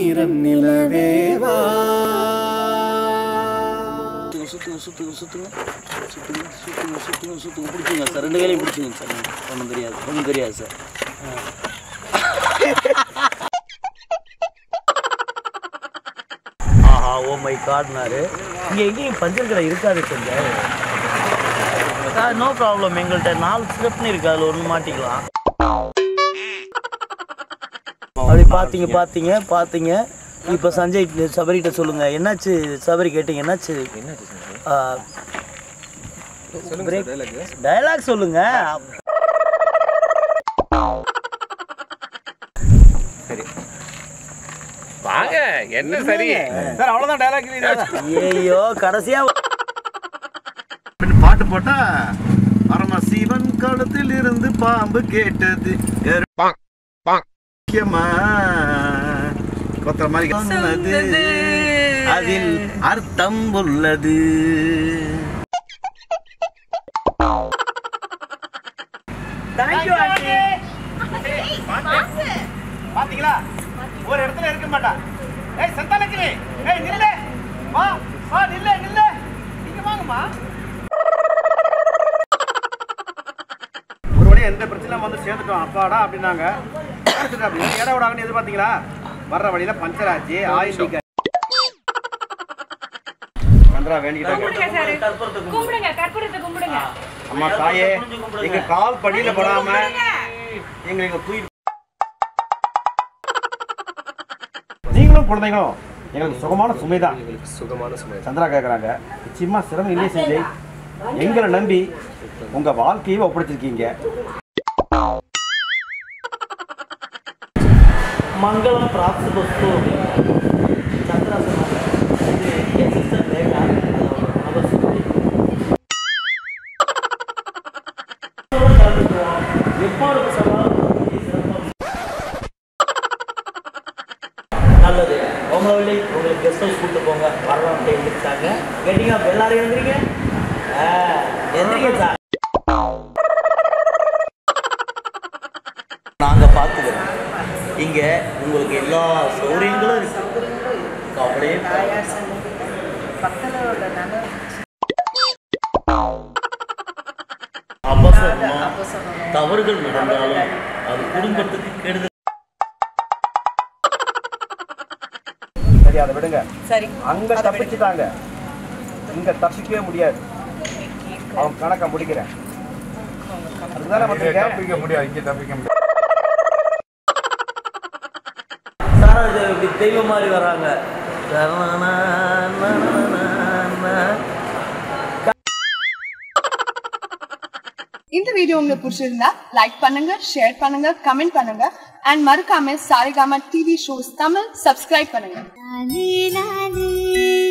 ஆயிரம் நிலவேவா சுத்துங்க சுத்துங்க சுத்துங்க சுத்துங்க சுத்துங்க சுத்துங்க சுத்துங்க பிடிச்சிங்க சார் ரெண்டு கையிலையும் பிடிச்சிங்க சார் ஒன்றும் தெரியாது ஒன்றும் தெரியாது சார் ஆஹா ஓ மை காட்னாரு இங்கே எங்கேயும் பஞ்சர் கடை இருக்காது கொஞ்சம் நோ ப்ராப்ளம் எங்கள்கிட்ட நாலு ஸ்டெப்னு இருக்கு அதில் ஒன்று மாட்டிக்கலாம் அப்படி பார்த்தீங்க பார்த்தீங்க பார்த்தீங்க இப்போ சஞ்சய் சபரிகிட்ட சொல்லுங்க என்னாச்சு சபரி கேட்டீங்க என்னாச்சு டயலாக் சொல்லுங்க வாங்க என்ன சரி சார் அவ்வளோதான் டைலாக் ஐயோ கடைசியா பாட்டு போட்டா பரம சிவன் கழுத்தில் இருந்து பாம்பு கேட்டது பாங், பாங். முக்கியமா கொத்துற மாதிரி சொன்னது அதில் அர்த்தம் உள்ளது பாத்தீங்களா ஒரு இடத்துல இருக்க மாட்டா ஏய் சந்தானக்கிளி ஏய் நில்லு வா வா நில்லு நில்லு இங்க வாங்கம்மா ஒரு வழியா எந்த பிரச்சனை வந்து சேர்ந்துட்டோம் அப்பாடா அப்படின்னாங்க சேர்த்துட்டோம் அப்படி இட விடாங்கன்னு எதிர்பார்த்தீங்களா வர்ற வழியில பஞ்சர் ஆச்சு ஆயில் லீக் சந்திரா வேண்டிக்கிட்டாங்க கும்பிடுங்க கற்பூரத்தை கும்பிடுங்க அம்மா தாயே எங்க கால் படியில படாம எங்களுக்கு தூய் நீங்களும் குழந்தைங்களும் எங்களுக்கு சுகமான சுமை தான் சுகமான சுமை சந்திரா கேட்குறாங்க நிச்சயமா சிரமம் இல்லையே செஞ்சு எங்களை நம்பி உங்க வாழ்க்கையை ஒப்படைச்சிருக்கீங்க மங்களம் பிராப்தி பஸ்து சந்திரா சொன்னாங்க இது என் சிஸ்டர் ரேகா அவர் சொல்லி எப்போ இருக்கு சவால் நல்லது உங்களை வழி உங்களுக்கு கெஸ்ட் ஹவுஸ் கூட்டு போங்க வரலாம் எழுந்திரிச்சாங்க கேட்டீங்க அப்ப எல்லாரும் எழுந்திரிங்க ஆ, எந்திரிங்க சார் நாங்க பார்த்துக்கிறோம் இங்க உங்களுக்கு எல்லா சௌகரியங்களும் இருக்கு அப்படியே அவசரமா தவறுகள் நடந்தாலும் அது குடும்பத்துக்கு கெடுதல் சரி அதை விடுங்க சரி அங்க தப்பிச்சுட்டாங்க இங்க தப்பிக்கவே முடியாது அவன் கணக்கை முடிக்கிறேன் அதுதானே வந்திருக்கேன் தப்பிக்க முடியாது இங்க தப்பிக்க முடியாது சாரா இது இப்படி தெய்வம் மாதிரி வராங்க இந்த வீடியோ உங்களுக்கு பிடிச்சிருந்தா லைக் பண்ணுங்க ஷேர் பண்ணுங்க கமெண்ட் பண்ணுங்க அண்ட் மறக்காம Saregama TV shows Tamil subscribe பண்ணுங்க லாலி லாலி